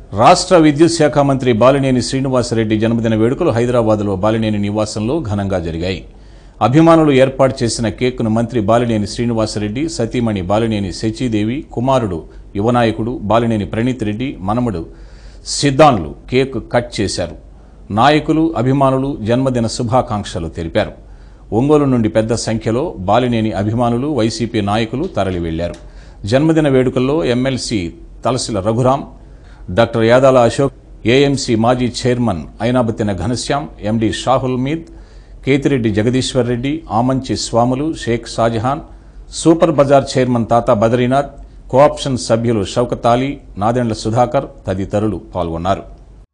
రాష్ట్ర విద్యుత్ శాఖ మంత్రి బాలినేని శ్రీనివాసరెడ్డి జన్మదిన వేడుకలు హైదరాబాద్లో బాలినేని నివాసంలో ఘనంగా జరిగాయి అభిమానులు ఏర్పాటు చేసిన కేక్ను మంత్రి బాలినేని శ్రీనివాసరెడ్డి సతీమణి బాలినేని శచీదేవి కుమారుడు యువనాయకుడు బాలినేని ప్రణీత్ రెడ్డి మనమడు సిద్ధాన్లు కేక్ కట్ చేశారు నాయకులు అభిమానులు జన్మదిన శుభాకాంక్షలు తెలిపారు ఒంగోలు నుండి పెద్ద సంఖ్యలో బాలినేని అభిమానులు వైసీపీ నాయకులు తరలి వెళ్లారు జన్మదిన వేడుకల్లో MLC Talasila Raghuram doctor Yadala Ashok AMC మాజీ chairman Ainabathina Ghanshyam MD Shahul Meed Ketireddy Jagadishwar Reddy Amanchi Swamulu Sheikh Shahjahan super bazaar chairman Tata Badrinath cooption సభ్యులు షౌకత్ అలీ నాదెండ్ల సుధాకర్ తదితరులు పాల్గొన్నారు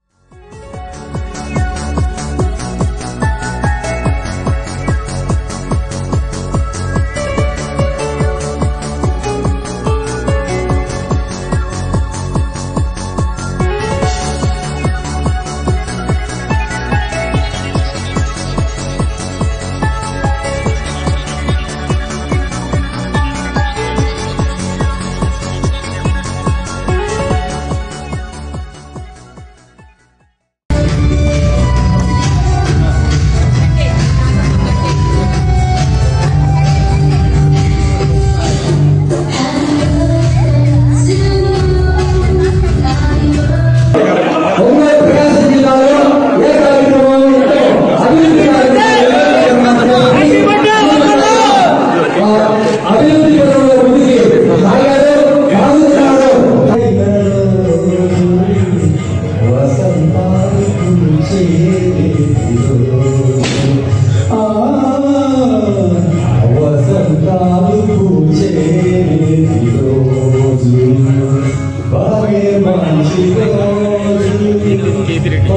ఉమ్మడి ప్రకాశం జిల్లాలో ఏ కార్యక్రమం ఉంటే అభివృద్ధి కార్యక్రమాలు అభివృద్ధి పథకంలో ముందుకి సాగారు సాగుతున్నారు వసంతాలు పూచే ఆ, వసంతాలు పూచే రోజు బాగే మంచి రోజు